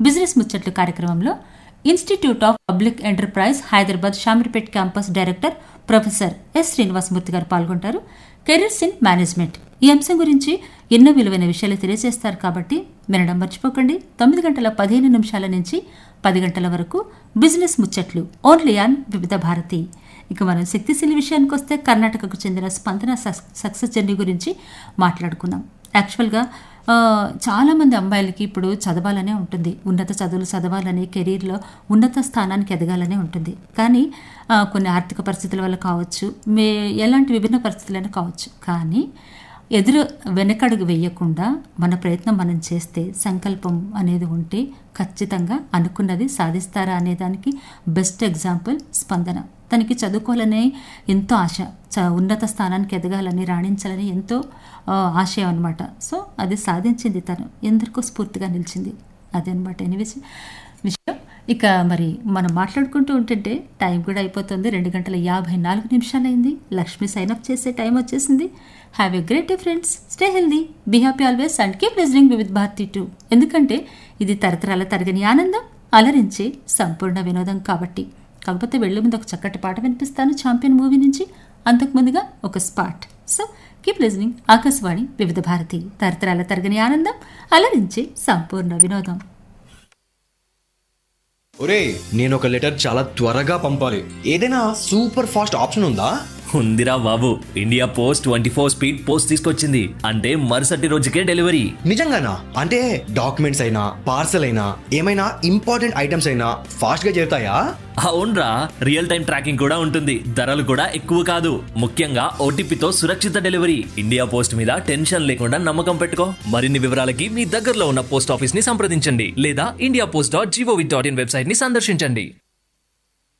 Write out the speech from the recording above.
business ముచ్చట్లు కార్యక్రమంలో institute of public enterprise Hyderabad Shamirpet campus director professor S Srinivasamurthy గారు పాల్గొంటారు కెరీర్స్ ఇన్ మేనేజ్మెంట్ ఈ అంశం గురించి ఎన్నో విలువైన విషయాలు తెలియజేస్తారు కాబట్టి వినడం మర్చిపోకండి తొమ్మిది గంటల పదిహేను నిమిషాల నుంచి పది గంటల వరకు బిజినెస్ ముచ్చట్లు ఓన్లీ ఆన్ వివిధ భారతి ఇక మనం శక్తిశీలి విషయానికి వస్తే కర్ణాటకకు చెందిన స్పందన సక్- సక్సెస్ జర్నీ గురించి మాట్లాడుకున్నాం యాక్చువల్గా ఆ, చాలామంది అమ్మాయిలకి ఇప్పుడు చదవాలనే ఉంటుంది ఉన్నత చదువులు చదవాలని కెరీర్లో ఉన్నత స్థానానికి ఎదగాలనే ఉంటుంది కానీ ఆ, కొన్ని ఆర్థిక పరిస్థితుల వల్ల కావచ్చు మే ఎలాంటి విభిన్న పరిస్థితులైనా కావచ్చు కానీ ఎదురు వెనకడుగు వేయకుండా మన ప్రయత్నం మనం చేస్తే సంకల్పం అనేది ఉంటే ఖచ్చితంగా అనుకున్నది సాధిస్తారా అనే దానికి బెస్ట్ ఎగ్జాంపుల్ స్పందన తనకి చదువుకోవాలనే ఎంతో ఆశ చ ఉన్నత స్థానానికి ఎదగాలని రాణించాలని ఎంతో ఆ, ఆశయం అనమాట సో అది సాధించింది తను ఎందరికో స్ఫూర్తిగా నిలిచింది అదనమాట ఎనివేసి విషయం ఇక మరి మనం మాట్లాడుకుంటూ ఉంటుంటే టైం కూడా అయిపోతుంది రెండు గంటల యాభై నాలుగు నిమిషాలైంది లక్ష్మి సైన్ అప్ చేసే టైం వచ్చేసింది have a great day friends stay healthy be happy always and keep listening with Bharati too ఎందుకంటే ఇది తరతరాల తరగని ఆనందం అలరించే సంపూర్ణ వినోదం కాబట్టి కాకపోతే వెళ్ళే ముందు ఒక చక్కటి పాట వినిపిస్తాను ఛాంపియన్ మూవీ నుంచి అంతకు ముందుగా ఒక spot so keep listening Akashvani Vividh Bharati తరతరాల తరగని ఆనందం అలరించే సంపూర్ణ వినోదం ఒరే నేను ఒక లెటర్ చాలా త్వరగా పంపాలి ఏదైనా సూపర్ ఫాస్ట్ ఆప్షన్ ఉందా ఉందిరా బాబు India post twenty four speed post తీసుకొచ్చింది అంటే మరుసటి రోజుకే డెలివరీ నిజంగానా అంటే డాక్యుమెంట్స్ అయినా పార్సల్ అయినా ఏమైనా ఇంపార్టెంట్ ఐటమ్స్ అయినా ఫాస్ట్ గా చేరుతాయా అవునరా రియల్ టైం ట్రాకింగ్ కూడా ఉంటుంది ధరలు కూడా ఎక్కువ కాదు ముఖ్యంగా ఓటీపీతో సురక్షిత డెలివరీ ఇండియా పోస్ట్ మీద టెన్షన్ లేకుండా నమ్మకం పెట్టుకో మరిన్ని వివరాలకి మీ దగ్గరలో ఉన్న పోస్ట్ ఆఫీస్ ని సంప్రదించండి లేదా India post dot G O V dot in website ని సందర్శించండి